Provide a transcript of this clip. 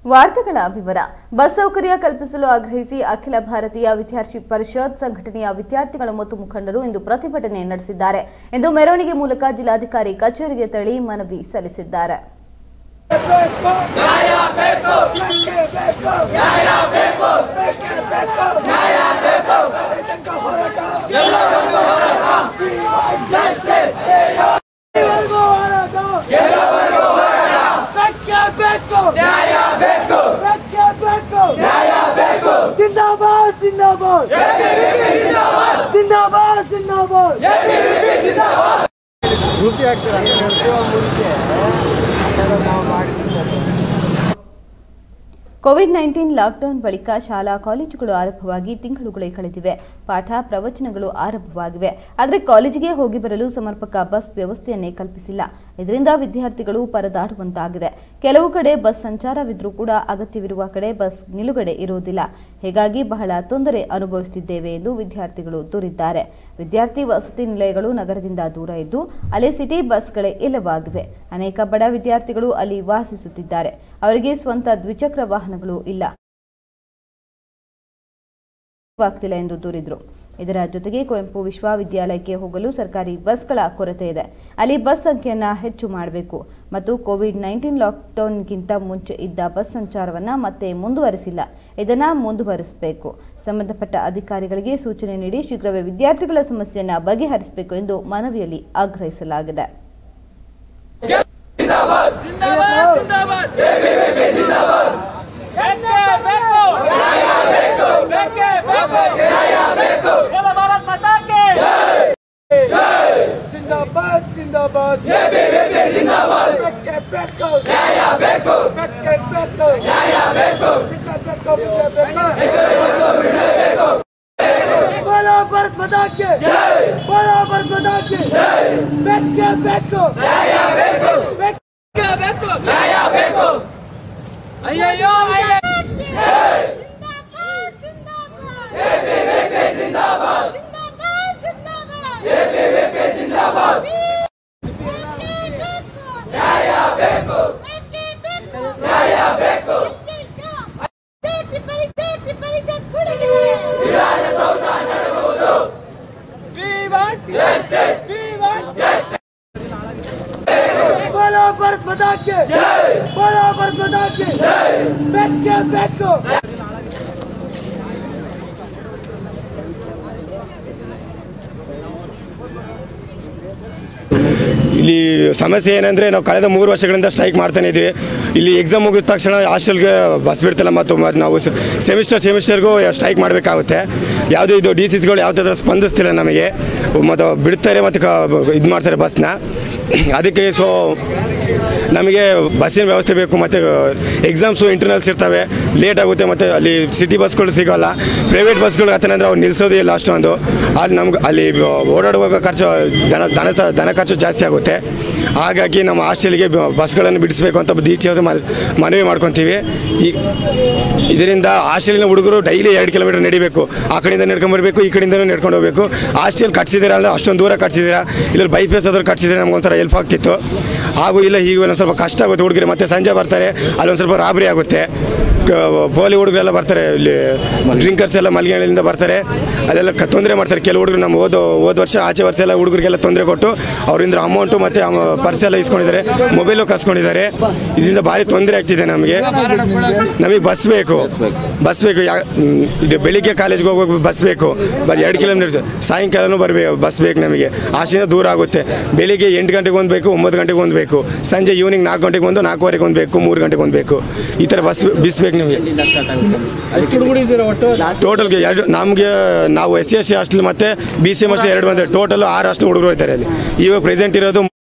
ವಾರ್ತೆಗಳ ವಿವರ ಬಸ್ ಸೌಕರ್ಯ ಕಲ್ಪಿಸಲು ಆಗ್ರಹಿಸಿ ಅಖಿಲ ಭಾರತೀಯ ವಿದ್ಯಾರ್ಥಿ ಪರಿಷತ್ ಸಂಘಟನೆಯ ವಿದ್ಯಾರ್ಥಿಗಳು ಮತ್ತು ಮುಖಂಡರು ಇಂದು ಪ್ರತಿಭಟನೆ ನಡೆಸಿದ್ದಾರೆ ಇಂದು ಮೆರವಣಿಗೆ ಮೂಲಕ ಜಿಲ್ಲಾಧಿಕಾರಿ ಕಚೇರಿಗೆ ತೆರಳಿ ಮನವಿ ಸಲ್ಲಿಸಿದ್ದಾರೆ ನ್ಯಾಯ ಬೇಕು ನ್ಯಾಯ ಬೇಕು ಜಿಂದಾಬಾದ್ ಜಿಂದಾಬಾದ್ ಜಿಂದಾಬಾದ್ ಜಿಂದಾಬಾದ್ ಡ್ಯೂಟಿ ಆಗ್ತದೆ ಅಂತ ನಡೆಸುವ ಮುಂಚೆ ಅದನ್ನು ನಾವು ಮಾಡಿದ್ದೀವಿ ಕೋವಿಡ್ ನೈನ್ಟೀನ್ ಲಾಕ್ಡೌನ್ ಬಳಿಕ ಶಾಲಾ ಕಾಲೇಜುಗಳು ಆರಂಭವಾಗಿ ತಿಂಗಳುಗಳೇ ಕಳೆದಿವೆ ಪಾಠ ಪ್ರವಚನಗಳು ಆರಂಭವಾಗಿವೆ ಆದರೆ ಕಾಲೇಜಿಗೆ ಹೋಗಿ ಬರಲು ಸಮರ್ಪಕ ಬಸ್ ವ್ಯವಸ್ಥೆಯನ್ನೇ ಕಲ್ಪಿಸಿಲ್ಲ ಇದರಿಂದ ವಿದ್ಯಾರ್ಥಿಗಳು ಪರದಾಡುವಂತಾಗಿದೆ ಕೆಲವು ಕಡೆ ಬಸ್ ಸಂಚಾರವಿದ್ರೂ ಕೂಡ ಅಗತ್ಯವಿರುವ ಕಡೆ ಬಸ್ ನಿಲುಗಡೆ ಇರುವುದಿಲ್ಲ ಹೀಗಾಗಿ ಬಹಳ ತೊಂದರೆ ಅನುಭವಿಸುತ್ತಿದ್ದೇವೆ ಎಂದು ವಿದ್ಯಾರ್ಥಿಗಳು ದೂರಿದ್ದಾರೆ ವಿದ್ಯಾರ್ಥಿ ವಸತಿ ನಿಲಯಗಳು ನಗರದಿಂದ ದೂರ ಇದ್ದು ಅಲ್ಲಿ ಸಿಟಿ ಬಸ್ಗಳೇ ಇಲ್ಲವಾಗಿವೆ ಅನೇಕ ಬಡ ವಿದ್ಯಾರ್ಥಿಗಳು ಅಲ್ಲಿ ವಾಸಿಸುತ್ತಿದ್ದಾರೆ ಅವರಿಗೆ ಸ್ವಂತ ದ್ವಿಚಕ್ರ ವಾಹನಗಳು ಇಲ್ಲ ಆಗ್ತಿಲ್ಲ ಎಂದು ದೂರಿದ್ರು ಇದರ ಜೊತೆಗೆ ಕುವೆಂಪು ವಿಶ್ವವಿದ್ಯಾಲಯಕ್ಕೆ ಹೋಗಲು ಸರ್ಕಾರಿ ಬಸ್ಗಳ ಕೊರತೆ ಇದೆ ಅಲ್ಲಿ ಬಸ್ ಸಂಖ್ಯೆಯನ್ನ ಹೆಚ್ಚು ಮಾಡಬೇಕು ಮತ್ತು ಕೋವಿಡ್ ನೈನ್ಟೀನ್ ಲಾಕ್ಡೌನ್ಗಿಂತ ಮುಂಚೆ ಇದ್ದ ಬಸ್ ಸಂಚಾರವನ್ನ ಮತ್ತೆ ಮುಂದುವರಿಸಿಲ್ಲ ಇದನ್ನ ಮುಂದುವರಿಸಬೇಕು ಸಂಬಂಧಪಟ್ಟ ಅಧಿಕಾರಿಗಳಿಗೆ ಸೂಚನೆ ನೀಡಿ ಶೀಘ್ರವೇ ವಿದ್ಯಾರ್ಥಿಗಳ ಸಮಸ್ಯೆಯನ್ನ ಬಗೆಹರಿಸಬೇಕು ಎಂದು ಮನವಿಯಲ್ಲಿ ಆಗ್ರಹಿಸಲಾಗಿದೆ ಜಿಂದಾಬಾದ್ ಜಿಂದಾಬಾದ್ ಬೇಕೇ ಬೇಕು ನ್ಯಾಯ ಬೇಕು ಬೇಕೇ ಬೇಕು ನ್ಯಾಯ ಬೇಕು ಎಲ್ಲ ಭಾರತ್ ಮಾತಾ ಕಿ ಜಿಂದಾಬಾದ್ ಜಿಂದಾಬಾದ್ ಜಿಂದಾಬಾದ್ ಬೇಕೇ ಬೇಕು ನ್ಯಾಯ ಬೇಕು ಬೇಕೇ ಬೇಕು ನ್ಯಾಯ ಬೇಕು बोलो भारत माता की जय बोलो भारत माता की जय बेके बेको न्याय बेको बेके बेको न्याय बेको अಯ್ಯಯ್ಯೋ ಅಯ್ಯ जिंदाबाद जिंदाबाद एबीवीपी जिंदाबाद जिंदाबाद जिंदाबाद एबीवीपी जिंदाबाद न्याय ಬೇಕು ನ್ಯಾಯ ಬೇಕು ವಿದ್ಯಾರ್ಥಿ ಪರಿಷತ್ ಪರಿಷತ್ ಹುಡುಗಿದ್ದಾರೆ we want justice we want justice बोलो भारत माता की जय बोलो भारत माता की जय बेके बेको ಇಲ್ಲಿ ಸಮಸ್ಯೆ ಏನಂದರೆ ನಾವು ಕಳೆದ ಮೂರು ವರ್ಷಗಳಿಂದ ಸ್ಟ್ರೈಕ್ ಮಾಡ್ತಾನೆ ಇದ್ದೀವಿ ಇಲ್ಲಿ ಎಕ್ಸಾಮ್ ಮುಗಿದ ತಕ್ಷಣ ಹಾಸ್ಟೆಲ್ಗೆ ಬಸ್ ಬಿಡ್ತಿಲ್ಲ ಮತ್ತು ಮ- ನಾವು ಸೆಮಿಸ್ಟರ್ ಸೆಮಿಸ್ಟರ್ಗೂ ಸ್ಟ್ರೈಕ್ ಮಾಡಬೇಕಾಗುತ್ತೆ ಯಾವುದೇ ಇದು ಡಿ ಸಿಸ್ಗಳು ಯಾವ ಥರ ಸ್ಪಂದಿಸ್ತಿಲ್ಲ ನಮಗೆ ಮತ್ತು ಬಿಡ್ತಾರೆ ಮತ್ತು ಇದು ಮಾಡ್ತಾರೆ ಬಸ್ನ ಅದಕ್ಕೆ ಸೊ ನಮಗೆ ಬಸ್ಸಿನ ವ್ಯವಸ್ಥೆ ಬೇಕು ಮತ್ತು ಎಕ್ಸಾಮ್ಸು ಇಂಟರ್ನಲ್ಸ್ ಇರ್ತವೆ ಲೇಟ್ ಆಗುತ್ತೆ ಮತ್ತು ಅಲ್ಲಿ ಸಿಟಿ ಬಸ್ಗಳು ಸಿಗೋಲ್ಲ ಪ್ರೈವೇಟ್ ಬಸ್ಗಳು ಆತನ ಅಂದರೆ ಅವ್ರು ನಿಲ್ಲಿಸೋದೇ ಇಲ್ಲ ಅಷ್ಟೊಂದು ಅಲ್ಲಿ ನಮ್ಗೆ ಅಲ್ಲಿ ಓಡಾಡುವಾಗ ಖರ್ಚು ದನ ದನ ಸ- ದನ ಖರ್ಚು ಜಾಸ್ತಿ ಆಗುತ್ತೆ ಹಾಗಾಗಿ ನಮ್ಮ ಹಾಸ್ಟೆಲ್ಗೆ ಬಸ್ಗಳನ್ನು ಬಿಡಿಸ್ಬೇಕು ಅಂತ ಡಿ ಟಿ ಅವ್ರ ಮನವಿ ಮಾಡ್ಕೊತೀವಿ ಈ ಇದರಿಂದ ಹಾಸ್ಟೆಲಿನ ಹುಡುಗರು ಡೈಲಿ ಎರಡು ಕಿಲೋಮೀಟರ್ ನಡಿಬೇಕು ಆ ಕಡೆಯಿಂದ ನಡ್ಕೊಂಬರ್ಬೇಕು ಈ ಕಡೆಯಿಂದನೂ ನಡ್ಕೊಂಡು ಹೋಗ್ಬೇಕು ಹಾಸ್ಟೆಲ್ ಕಟ್ಸಿದ್ದೀರಾ ಅಂದರೆ ಅಷ್ಟೊಂದು ದೂರ ಕಟ್ಸಿದ್ದೀರಾ ಇಲ್ಲ ಬೈಪಾಸ್ ಆದ್ರೂ ಕಟ್ಸಿದ್ರೆ ನಮ್ಗೊಂಥರ ಹೆಲ್ಪ್ ಆಗ್ತಿತ್ತು ಹಾಗೂ ಇಲ್ಲ ಈಗ ಒಂದು ಸ್ವಲ್ಪ ಕಷ್ಟ ಆಗುತ್ತೆ ಹುಡುಗರು ಮತ್ತೆ ಸಂಜೆ ಬರ್ತಾರೆ ಅಲ್ಲೊಂದು ಸ್ವಲ್ಪ ರಾಬರಿ ಆಗುತ್ತೆ ಕ- ಪೋಲಿ ಹುಡುಗರೆಲ್ಲ ಬರ್ತಾರೆ ಇಲ್ಲಿ ಡ್ರಿಂಕರ್ಸ್ ಎಲ್ಲ ಮಲ್ಗೆಗಳಿಂದ ಬರ್ತಾರೆ ಅಲ್ಲೆಲ್ಲ ಕ- ತೊಂದರೆ ಮಾಡ್ತಾರೆ ಕೆಲವು ಹುಡುಗರು ನಮ್ಮ ಓದೋ ಹೋದ ವರ್ಷ ಆಚೆ ವರ್ಷ ಎಲ್ಲ ಹುಡುಗರಿಗೆಲ್ಲ ತೊಂದರೆ ಕೊಟ್ಟು ಅವರಿಂದ ಅಮೌಂಟು ಮತ್ತು ಪರ್ಸ್ ಎಲ್ಲ ಇಸ್ಕೊಂಡಿದ್ದಾರೆ ಮೊಬೈಲು ಕಸ್ಕೊಂಡಿದ್ದಾರೆ ಇದರಿಂದ ಭಾರಿ ತೊಂದರೆ ಆಗ್ತಿದೆ ನಮಗೆ ನಮಗೆ ಬಸ್ ಬೇಕು ಬಸ್ ಬೇಕು ಯಾ ಹ್ಮ್, ಇದು ಬೆಳಿಗ್ಗೆ ಕಾಲೇಜ್ಗೆ ಹೋಗ್ಬೇಕು ಬಸ್ ಬೇಕು ಬ- ಎರಡು ಕಿಲೋಮೀಟರ್ ಸಾಯಂಕಾಲನೂ ಬರಬೇಕು ಬಸ್ ಬೇಕು ನಮಗೆ ಆಶೆಯಿಂದ ದೂರ ಆಗುತ್ತೆ ಬೆಳಿಗ್ಗೆ ಎಂಟು ಗಂಟೆಗೆ ಒಂದು ಬೇಕು ಒಂಬತ್ತು ಗಂಟೆಗೆ ಒಂದು ಬೇಕು ಸಂಜೆ ಈವ್ನಿಂಗ್ ನಾಲ್ಕು ಗಂಟೆಗೆ ಒಂದು ನಾಲ್ಕುವರೆಗೆ ಒಂದು ಬೇಕು ಮೂರು ಗಂಟೆಗೆ ಒಂದು ಬೇಕು ಈ ಥರ ಬಸ್ ಬಿಸ್ಬೇಕು ನಿಮಗೆ ಟೋಟಲ್ಗೆ ಎರಡು ನಮಗೆ ನಾವು S C S T hostel ಮತ್ತು ಬಿ ಸಿ ಎಮ್ ಹಾಸ್ಟೆಲ್ ಎರಡು ಬಂದರೆ ಟೋಟಲ್ ಆರು ಹಾಸ್ಟೆಲ್ ಹುಡುಗರು ಇರ್ತಾರೆ ಅಲ್ಲಿ ಇವಾಗ ಪ್ರೆಸೆಂಟ್ ಇರೋದು